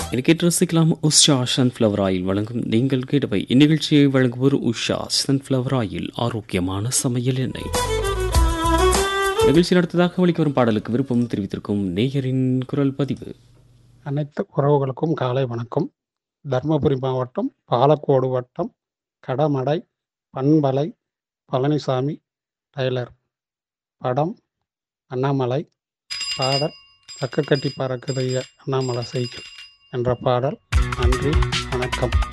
இது கேட்டு ரசிக்கலாம் உஷா சன்ஃப்ளவர் ஆயில் வழங்கும் நீங்கள் கேட்டவை இந்நிகழ்ச்சியை வழங்குவோர் உஷா சன்ஃப்ளவர் ஆயில் ஆரோக்கியமான சமையல் எண்ணெய் நிகழ்ச்சி நடத்ததாக ஒழிக்க வரும் பாடலுக்கு விருப்பம் தெரிவித்திருக்கும் நேயரின் குரல் பதிவு அனைத்து உறவுகளுக்கும் காலை வணக்கம் தருமபுரி மாவட்டம் பாலக்கோடு வட்டம் கடமடை பண்பலை பழனிசாமி டைலர் படம் அண்ணாமலை பாடல் பக்க கட்டி பறக்குதைய அண்ணாமலை சைக்கிள் என்ற பாடல் நன்றி வணக்கம்